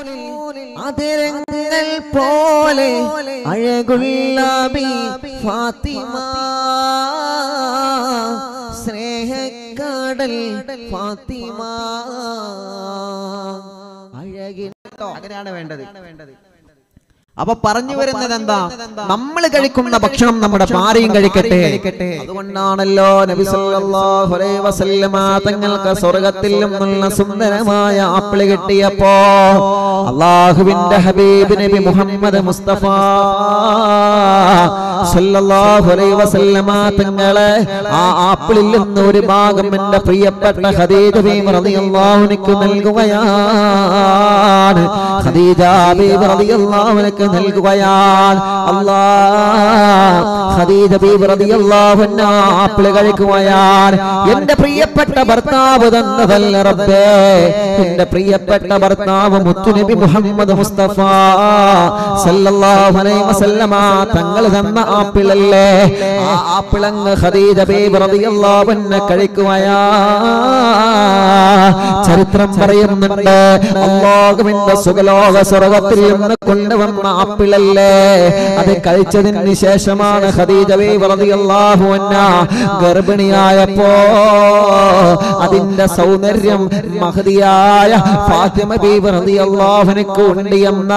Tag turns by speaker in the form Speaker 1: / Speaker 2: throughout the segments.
Speaker 1: അതിരങ്ങൾ പോലെ അഴകുള്ള ബി ഫാത്തിമ സ്നേഹക്കടൽ ഫാത്തിമ അഴകിൻ
Speaker 2: അങ്ങനെയാണ് വേണ്ടത് അപ്പൊ പറഞ്ഞു വരുന്നത് എന്താ നമ്മൾ കഴിക്കുന്ന ഭക്ഷണം നമ്മുടെ ഭാര്യയും കഴിക്കട്ടെ അതുകൊണ്ടാണല്ലോ നബി സല്ലല്ലാഹു അലൈഹി വസല്ലമ തങ്ങൾക്ക് സ്വർഗത്തിൽ നിന്നുള്ള സുന്ദരമായ ആപ്പിള് കിട്ടിയപ്പോ അള്ളാഹുവിന്റെ ഹബീബ് നബി മുഹമ്മദ് മുസ്തഫ സല്ലല്ലാഹു അലൈഹി വസല്ലമ തങ്ങളെ ആ ആപ്പിളിൽ നിന്ന് ഒരു ഭാഗം എന്റെ പ്രിയപ്പെട്ട ഖദീജ ബീവി റളിയല്ലാഹു അൻഹു നൽകുകയാണ് ഖദീജ ബീവി റളിയല്ലാഹു അൻഹു നൽകുകയാണ് അല്ലാ ഖദീജ ബീവി റളിയല്ലാഹു അൻഹ ആപ്പിൾ കഴിക്കുകയാണ് എന്റെ പ്രിയപ്പെട്ട ഭർത്താവ് തന്നതല്ല റബ്ബേ എന്റെ പ്രിയപ്പെട്ട ഭർത്താവ് മുത്തുനബി മുഹമ്മദ് മുസ്തഫ സല്ലല്ലാഹു അലൈഹി വസല്ലമ തങ്ങൾ തന്ന ആപ്പിളല്ലേ ആ ആപ്പിളങ്ങ് ഖദീജ ബീബി റളിയല്ലാഹു അൻഹ കഴിക്കുകയാ ചരിത്രം പറയുന്നുണ്ട് അല്ലാഹുവിന്റെ സുഖലോക സ്വർഗത്തിൽ നിന്ന് കൊണ്ടുവന്ന ആപ്പിളല്ലേ അത് കഴിച്ചതിന് ശേഷമാണ് ഖദീജ ബീബി റളിയല്ലാഹു അൻഹ ഗർഭിണിയായപ്പോ അതിന്റെ സൗന്ദര്യം മഹതിയായ ഫാത്തിമ ബീബി റളിയല്ലാഹു അൻഹയ്ക്ക് ഉണ്ട് എന്ന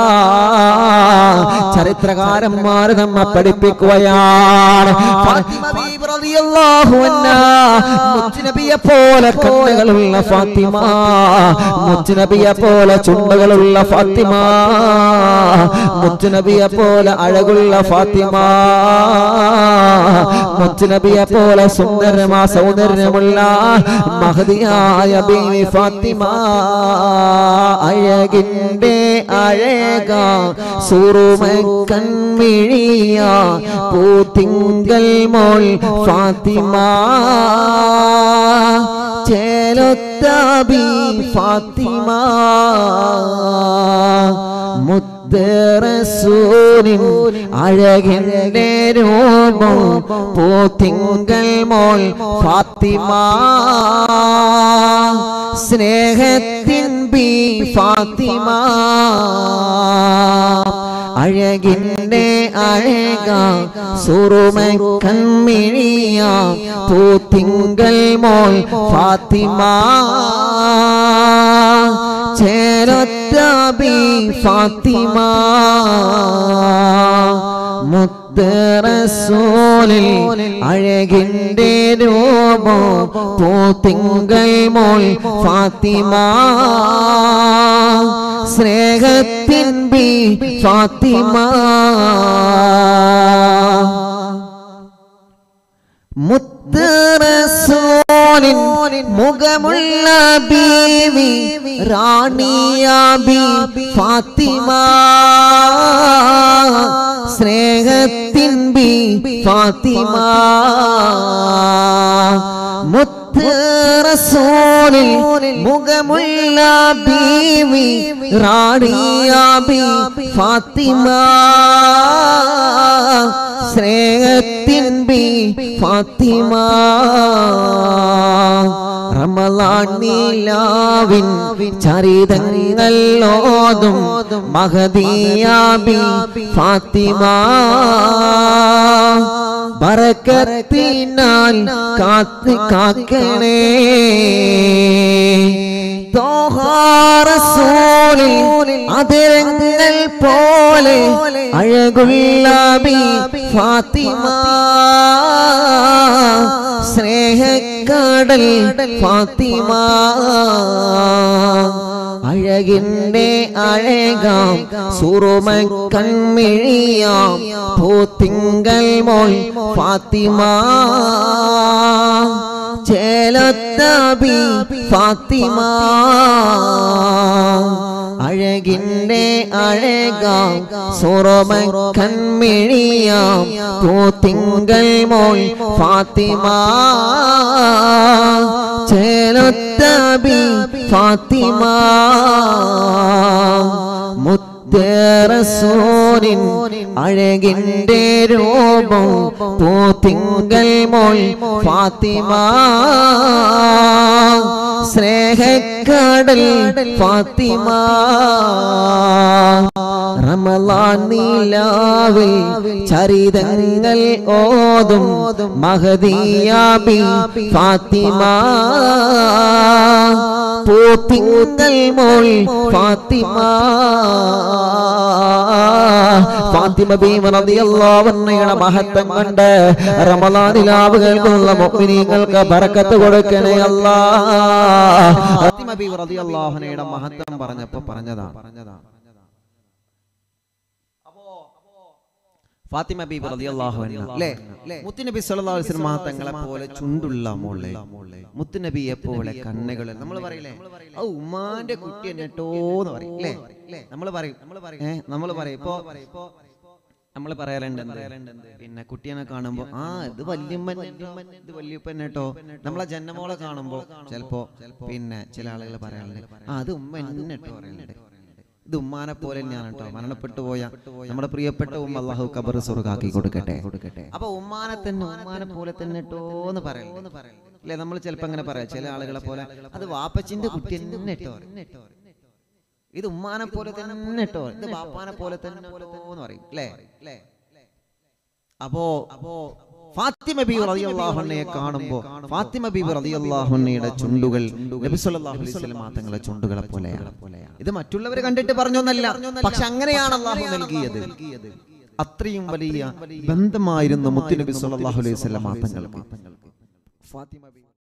Speaker 2: ചരിത്രകാരന്മാർ നമ്മെ പഠിപ്പിക്കുകയാണ് ഫാത്തിമ ബീബി റളിയല്ലാഹു അൻഹ മുത്തുനബിയെ പോലെ കണ്ണുകളുള്ള ഫാത്തിമ മുത്തുനബിയെ പോലെ ചുണ്ടുകളുള്ള ഫാത്തിമ മുത്തുനബിയെ പോലെ അഴകുള്ള ഫാത്തിമ മുത്തുനബിയെ പോലെ സുന്ദരമാ സൗന്ദര്യമുള്ള മഹതിയായ ബീവി ഫാത്തിമ അഴകിന്റെ അഴക സുറുമക്കൺമിഴിയ പൂത്തിങ്കൽ മോൾ ഫാത്തിമ ചേലൊത്ത ബി ഫാത്തിമ മുത്തറസൂനിൻ അഴകിന്റെ രൂപം പൂത്തിങ്കൽ മോൾ ഫാത്തിമ സ്നേഹത്തിൻ ബി ഫാത്തിമ അഴകിന്റെ അഴക സുറുമ കൺമിഴിയ പൂത്തിങ്കൽ മോൾ ഫാത്തിമ ചേരത്ത ബി ഫാത്തിമ മുത്തറസൂലിൽ അഴകിന്റെ രൂപം പൂത്തിങ്കൽ മോൾ ഫാത്തിമ സ്നേഹത്തിൻ ബി ഫാത്തിമ മുത്തറസൂലിൻ മുഖമുള്ള ബീവി റാണിയ ബി ഫാത്തിമ സ്നേഹത്തിൻ ബി ഫാത്തിമ മുത്തറസൂലിൽ മുഖമുള്ള ബീവി റാണിയ ബി ഫാത്തിമ സ്നേഹത്തിൻ ബി ഫാത്തിമ റമലാൻ നീലാവിൻ ചരിതങ്ങൾ ഓതും മഹദിയാബി ഫാത്തിമ ബറക്കത്തിനാൽ കാത്ത് കാക്കണേ തോഹാറസൂലിൽ അതിരങ്ങൾ പോലെ അഴകുള്ള ബി ഫാത്തിമ സ്നേഹക്കടൽ ഫാത്തിമ അഴകിന്റെ അഴകാം സുറുമ കൺമിഴിയാം പൂത്തിങ്കൽ മോൾ ഫാത്തിമ ചേലത്തബി ഫാത്തിമ അഴകിന്റെ അഴകാം സുറമ കൺമിഴിയാം പൂത്തിങ്കൽ മോൾ ഫാത്തിമ ചേലത്തബി ഫാത്തിമ മുത്തേറസൂരിൻ അഴകിന്റെ രൂപം പൂത്തിങ്കൽ മോൾ ഫാത്തിമ
Speaker 1: സ്നേഹക്കടൽ ഫാത്തിമ റമലാൻ നീലാവിൽ ചരിതങ്ങൾ ഓതും മഹദിയാബി ഫാത്തിമ പൂത്തിങ്കൾ മോൾ ഫാത്തിമ ഫാത്തിമ ബീവ റളിയല്ലാഹു അൻഹയുടെ മഹത്വം കണ്ട് റമളാനിലാവ് കേൾക്കുന്ന മുഅ്മിനീങ്ങൾക്ക് ബറക്കത്ത് കൊടുക്കണേ അല്ലാ
Speaker 2: ഫാത്തിമ ബീവി റളിയല്ലാഹു അൻഹയുടെ മഹത്വം പറഞ്ഞപ്പോ പറഞ്ഞതാണ് ഫാത്തിമ ബീബി റളിയല്ലാഹു അൻഹ അല്ലേ മുത്തുനബി സല്ലല്ലാഹു അലൈഹി വസല്ലം തങ്ങളെ പോലെ ചുണ്ടുള്ള മോളെ മുത്തുനബിയെ പോലെ കണ്ണുകൾ നമ്മൾ പറയില്ലേ ആ ഉമ്മാന്റെ കുട്ടി എന്നിട്ടോന്ന് പറയും അല്ലേ നമ്മൾ പറയും ഏ നമ്മൾ പറയും ഇപ്പോ നമ്മൾ പറയാറുണ്ട് എന്ത്? പിന്നെ കുട്ടീനെ കാണുമ്പോ ആ ഇത് വല്യമ്മൻ ഇത് വല്യപ്പൻ കേട്ടോ നമ്മളെ ജന്മമോളെ കാണുമ്പോ ചിലപ്പോ പിന്നെ ചില ആളുകൾ പറയാറുണ്ട് ആ അത് ഉമ്മ എന്നെ കേട്ടോ പറയുന്നുണ്ട് ഇത് ഉമ്മാനെ പോലെ ഞാൻ കേട്ടോ മരണപ്പെട്ടു പോയ നമ്മുടെ പ്രിയപ്പെട്ട ഉമ്മ അള്ളാഹു കബർ സ്വർഗാക്കി കൊടുക്കട്ടെ കൊടുക്കട്ടെ അപ്പൊ ഉമ്മാനെ തന്നെ ഉമ്മാനെ പോലെ തന്നെ കേട്ടോ എന്ന് പറയുന്നു അല്ലെ നമ്മൾ ചിലപ്പോ അങ്ങനെ പറയാം ചില ആളുകളെ പോലെ അത് വാപ്പച്ചിന്റെ കുട്ടി തന്നെ കേട്ടോ പറയും. ഇത് ഉമ്മാനെ പോലെ തന്നെ കേട്ടോ ഇത് ബാപ്പാനെ പോലെ തന്നെ കേട്ടോ എന്ന് പറയും അല്ലേ അപ്പോ അപ്പോ ഫാത്തിമ ബി റളിയല്ലാഹു അൻഹയെ കാണുമ്പോൾ ഫാത്തിമ ബി റളിയല്ലാഹു അൻഹയുടെ ചുണ്ടുകൾ നബി സല്ലല്ലാഹു അലൈഹി വസല്ലം തങ്ങളുടെ ചുണ്ടുകളെ പോലെയാണ് ഇത് മറ്റുള്ളവർ കണ്ടിട്ട് പറഞ്ഞൊന്നല്ല പക്ഷെ അങ്ങനെയാണ് അള്ളാഹു നൽകിയത് അത്രയും വലിയ ബന്ധമായിരുന്നു മുത്തുനബി സല്ലല്ലാഹു അലൈഹി വസല്ലം തങ്ങൾക്ക് ഫാത്തിമ ബി